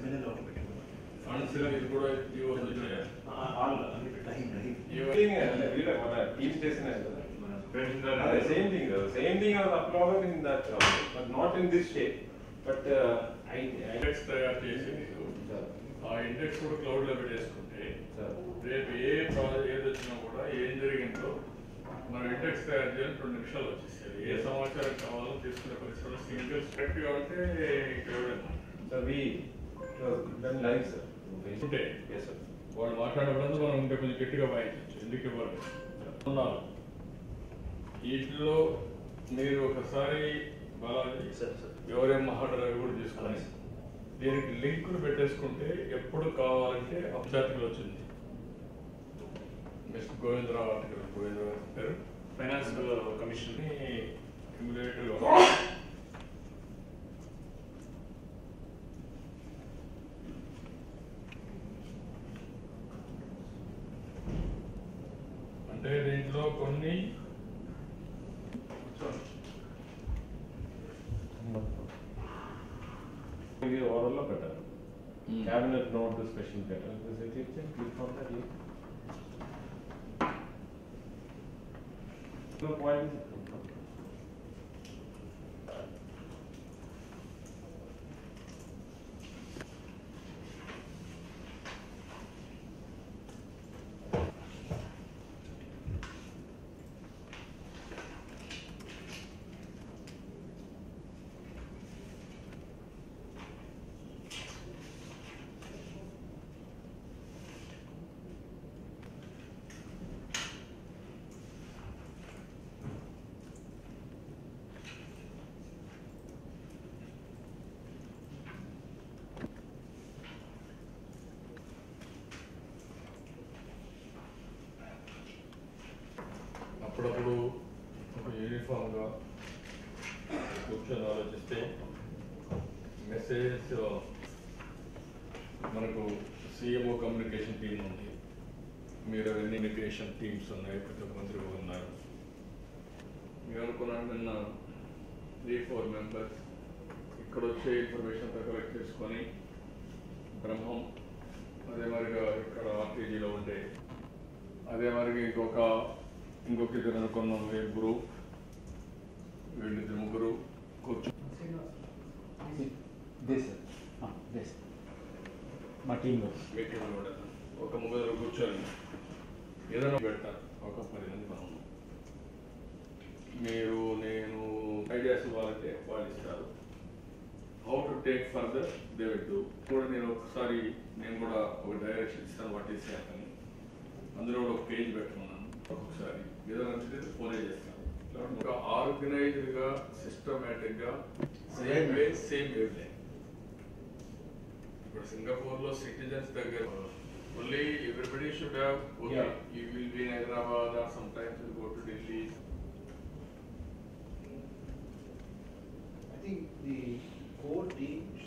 ఎమ్మెల్యేలో ఒకటి పెట్టాను ఫండ్స్ ఇది కూడా ఇవి వచ్చినాయా ఆల్ అన్ని రహీం రహీం టీమ్ చేసిన same thing same thing uploaded in that but not in this shape but I index తయారు చేసి మీకు ఆ ఇండెక్స్ కూడా క్లౌడ్ లో పెట్టేసుకుంటే రేపు ఏ ప్రాజెక్ట్ ఏది వచ్చినా కూడా ఏం జరిగిందో మనం ఇండెక్స్ తయారు చేయాలి రెండు నిమిషాలు వచ్చేసేది ఏ సమాచారం కావాలో తీసుకునే పరిస్థితుల్లో సింగిల్ స్ట్రెక్ట్ కాబట్టి ఎవరైనా so we done live sir ఉంటే ఎస్ సార్ వాళ్ళు మాట్లాడేటప్పుడు మనం ఇంకా కొంచెం గట్టిగా వాయించచ్చు ఎందుకు ఇవ్వాలి ఉన్నారు వీటిలో మీరు ఒకసారి బాలాజీ సార్ సార్ ఎవరేం మాట్లాడారో కూడా తీసుకొని దీనికి లింకులు పెట్టేసుకుంటే ఎప్పుడు కావాలంటే అభ్యర్థికి వచ్చింది మిస్టర్ గోవిందరావు ఆర్టికల్ గోవిందరావు గారు ఫైనాన్స్ కమిషన్ క్యుములేటివ్ అంటే దీంట్లో కొన్ని ఇది ఓవరాల్ లో పెట్టారు క్యాబినెట్ నోట్ స్పెషల్ పెట్టారు క్లిక్ ఆన్ దట్ పాయింట్ అప్పుడప్పుడు ఒక యూనిఫామ్గా కూర్చొని ఆలోచిస్తే మెసేజెస్ మనకు సిఎంఓ కమ్యూనికేషన్ టీం ఉంది మీరు కమ్యూనికేషన్ టీమ్స్ ఉన్నాయి ప్రతి ఒక్క మంత్రి ఉన్నారు మీరు అనుకున్నాను నిన్న త్రీ ఫోర్ మెంబర్స్ ఇక్కడ వచ్చే ఇన్ఫర్మేషన్ అంతా కలెక్ట్ చేసుకొని బ్రహ్మం అదే మరిగా ఇక్కడ ఆర్టీజీలో ఉండే అదే మరికి ఇంకొక ఇంకొక ఇద్దరు అనుకున్నాం వీళ్ళ గ్రూప్ వీళ్ళిద్దరు ముగ్గురు కూర్చో దేశ్ దేశ్ మా టీంలో మీటింగ్ కూడా ఒక ముగ్గురు కూర్చొని ఏదైనా పెడతారు ఒక పది మంది మనం మీరు నేను ఐడియాస్ ఇవ్వాలంటే వాళ్ళు ఇస్తారు how to take further they will do కూడా నేను ఒకసారి నేను కూడా ఒక డైరెక్షన్ ఇస్తాను వాట్ ఈస్ అని అందులో కూడా ఒక పేజ్ పెట్టుకున్నాను ఒక్కొక్కసారి ఏదైనా నచ్చితే ఫోనే చేస్తాను ఒక ఆర్గనైజ్డ్ గా సిస్టమేటిక్ గా సేమ్ వే సేమ్ వేవ్ ఇప్పుడు సింగపూర్ లో సిటిజన్స్ దగ్గర only everybody should have okay Yeah. You will be in Hyderabad or sometimes will go to Delhi I think the core team